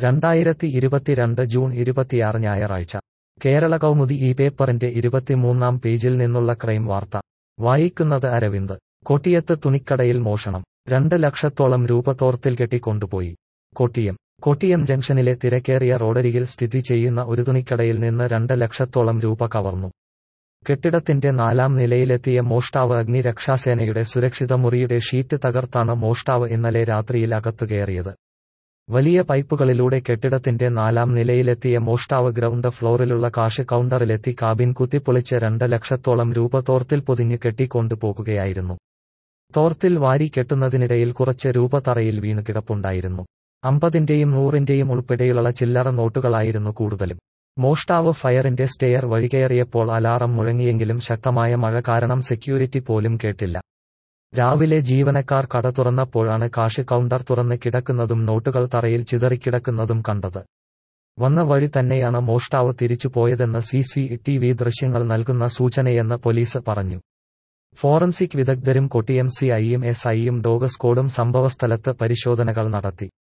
രണ്ടായിരത്തി ഇരുപത്തിരണ്ട് ജൂൺ ഇരുപത്തിയാറ് ഞായറാഴ്ച കേരള കൗമുദി ഈ പേപ്പറിന്റെ ഇരുപത്തിമൂന്നാം പേജിൽ നിന്നുള്ള ക്രൈം വാർത്ത വായിക്കുന്നത് അരവിന്ദ് കൊട്ടിയത്ത് തുണിക്കടയിൽ മോഷണം രണ്ട് ലക്ഷത്തോളം രൂപ തോർത്തിൽ കെട്ടി കൊണ്ടുപോയി കൊട്ടിയം കൊട്ടിയം ജംഗ്ഷനിലെ തിരക്കേറിയ റോഡരികിൽ സ്ഥിതി ചെയ്യുന്ന ഒരു തുണിക്കടയിൽ നിന്ന് രണ്ട് ലക്ഷത്തോളം രൂപ കവർന്നു കെട്ടിടത്തിന്റെ നാലാം നിലയിലെത്തിയ മോഷ്ടാവ് അഗ്നിരക്ഷാസേനയുടെ സുരക്ഷിത മുറിയുടെ ഷീറ്റ് തകർത്താണ് മോഷ്ടാവ് ഇന്നലെ രാത്രിയിൽ അകത്തു കയറിയത് വലിയ പൈപ്പുകളിലൂടെ കെട്ടിടത്തിന്റെ നാലാം നിലയിലെത്തിയ മോഷ്ടാവ് ഗ്രൗണ്ട് ഫ്ലോറിലുള്ള കാഷ് കൗണ്ടറിലെത്തി കാബിൻ കുത്തിപ്പൊളിച്ച് രണ്ട് ലക്ഷത്തോളം രൂപ തോർത്തിൽ പൊതിഞ്ഞു കെട്ടിക്കൊണ്ടുപോകുകയായിരുന്നു തോർത്തിൽ വാരി കെട്ടുന്നതിനിടയിൽ കുറച്ച് രൂപ തറയിൽ വീണ് കിടപ്പുണ്ടായിരുന്നു അമ്പതിന്റെയും നൂറിന്റെയും ഉൾപ്പെടെയുള്ള ചില്ലറ നോട്ടുകളായിരുന്നു കൂടുതലും മോഷ്ടാവ് ഫയറിന്റെ സ്റ്റെയർ വഴികയറിയപ്പോൾ അലാറം മുഴങ്ങിയെങ്കിലും ശക്തമായ മഴ കാരണം സെക്യൂരിറ്റി പോലും കേട്ടില്ല രാവിലെ ജീവനക്കാർ കട തുറന്നപ്പോഴാണ് കാഷ് കൗണ്ടർ തുറന്ന് കിടക്കുന്നതും നോട്ടുകൾ തറയിൽ ചിതറിക്കിടക്കുന്നതും കണ്ടത് വന്ന വഴി തന്നെയാണ് മോഷ്ടാവ് തിരിച്ചു പോയതെന്ന് സി സി ടി വി ദൃശ്യങ്ങൾ നൽകുന്ന സൂചനയെന്ന് പോലീസ് പറഞ്ഞു ഫോറൻസിക് വിദഗ്ധരും കൊട്ടിയം സി ഐയും എസ് ഐയും ഡോഗ് സ്ക്വാഡും സംഭവസ്ഥലത്ത് പരിശോധനകൾ നടത്തി